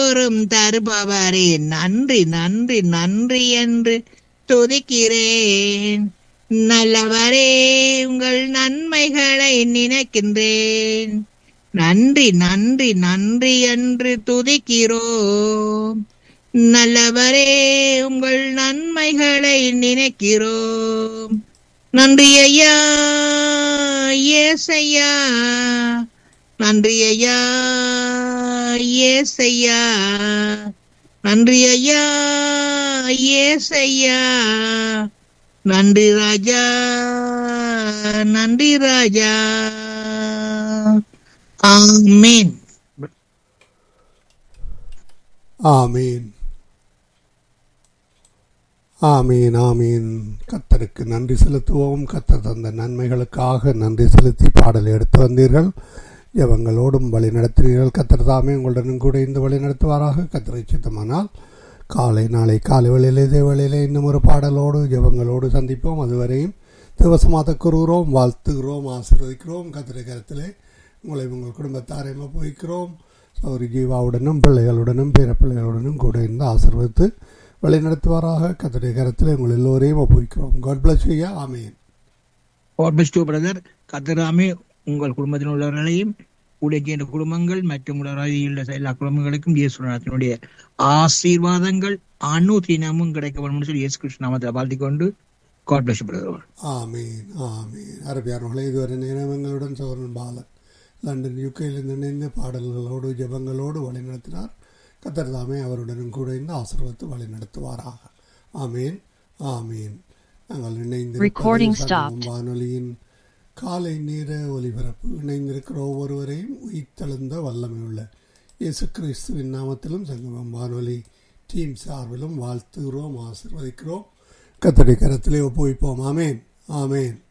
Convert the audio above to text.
தோறும் தருபவரே நன்றி நன்றி நன்றி என்று துதிக்கிறேன் நல்லவரே உங்கள் நன்மைகளை நினைக்கின்றேன் நன்றி நன்றி நன்றி என்று துதிக்கிறோம் நல்லவரே உங்கள் நன்மைகளை நினைக்கிறோம் நன்றி ஐயா ஏசையா நன்றி ஐயா ஏசையா நன்றி ஐயா ஏசையா நன்றி ராஜா நன்றி ராஜா ஆமீன் ஆமீன் ஆமீன் ஆமீன் கத்தருக்கு நன்றி செலுத்துவோம் கத்தர் தந்த நன்மைகளுக்காக நன்றி செலுத்தி பாடலை எடுத்து வந்தீர்கள் ஜெபங்களோடும் வழி நடத்தினீர்கள் கத்தர் தாமே உங்களுடனும் கூட இந்த வழி நடத்துவாராக கத்தரை சித்தமானால் காலை நாளை காலை வேளையிலே இதே வேளையிலே இன்னும் ஒரு பாடலோடு ஜெபங்களோடு சந்திப்போம் அதுவரையும் திவசமாக கூறுகிறோம் வாழ்த்துகிறோம் ஆசீர்வதிக்கிறோம் கத்திரை கரத்திலே உங்களை உங்கள் குடும்பத்தாரையும் ஒப்புவிக்கிறோம் சௌரி ஜீவாவுடனும் பிள்ளைகளுடனும் பிற பிள்ளைகளுடனும் கூட இருந்து ஆசீர்வதித்து வழிநடத்துவாராக கத்தடைய கரத்தில் உங்கள் எல்லோரையும் ஒப்புவிக்கிறோம் காட் பிளஸ் ஐயா ஆமேன் ஓர்பஸ்டோ பிரதர் கத்தராமே உங்கள் குடும்பத்தில் உள்ளவர்களையும் கூட சேர்ந்த குடும்பங்கள் மற்றும் உள்ள எல்லா குடும்பங்களுக்கும் இயேசுநாதனுடைய ஆசீர்வாதங்கள் அனுதினமும் கிடைக்க வேண்டும் சொல்லி இயேசு கிருஷ்ண நாமத்தை வாழ்த்திக் கொண்டு காட் பிளஸ் பிரதர் ஆமீன் ஆமீன் அரபியார்களே இதுவரை நேரம் எங்களுடன் சோழன் பாலன் லண்டன் யுகையிலிருந்து இணைந்த பாடல்களோடு ஜெபங்களோடு வழிநடத்தினார் கத்தர் தாமே அவருடனும் கூட இருந்து ஆசீர்வத்து வழி நடத்துவாராக ஆமீன் ஆமீன் நாங்கள் Recording இணைந்து stopped. வானொலியின் காலை நேர ஒலிபரப்பு இணைந்திருக்கிற ஒவ்வொருவரையும் உயிர்த்தெழுந்த வல்லமை உள்ள இயேசு கிறிஸ்துவின் நாமத்திலும் சங்கமம் வானொலி டீம் சார்பிலும் வாழ்த்துகிறோம் ஆசீர்வதிக்கிறோம் கத்தடி கரத்திலே ஒப்புவிப்போம் ஆமேன் ஆமேன்